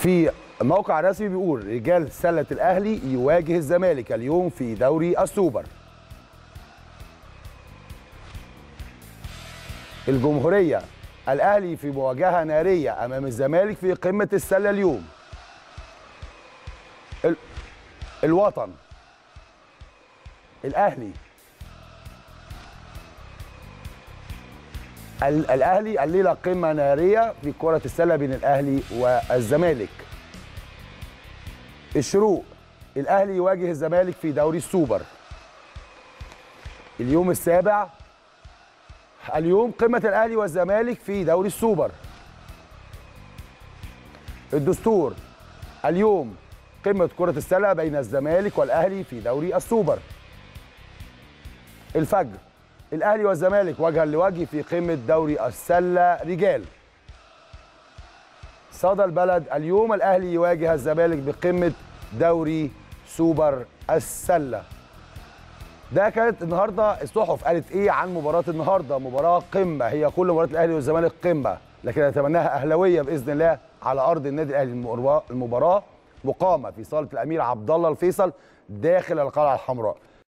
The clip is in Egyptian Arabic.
في موقع رسمي بيقول رجال سله الاهلي يواجه الزمالك اليوم في دوري السوبر الجمهوريه الاهلي في مواجهه ناريه امام الزمالك في قمه السله اليوم ال... الوطن الاهلي ال- الاهلي الليله قمه ناريه في كره السله بين الاهلي والزمالك الشروق الاهلي يواجه الزمالك في دوري السوبر اليوم السابع اليوم قمه الاهلي والزمالك في دوري السوبر الدستور اليوم قمه كره السله بين الزمالك والاهلي في دوري السوبر الفجر الاهلي والزمالك وجها لوجه في قمه دوري السله رجال صدى البلد اليوم الاهلي يواجه الزمالك بقمه دوري سوبر السله ده كانت النهارده الصحف قالت ايه عن مباراه النهارده مباراه قمه هي كل مباراه الاهلي والزمالك قمه لكن اتمناها اهلاويه باذن الله على ارض النادي الاهلي المباراه المباراه مقامه في صاله الامير عبد الله الفيصل داخل القلعه الحمراء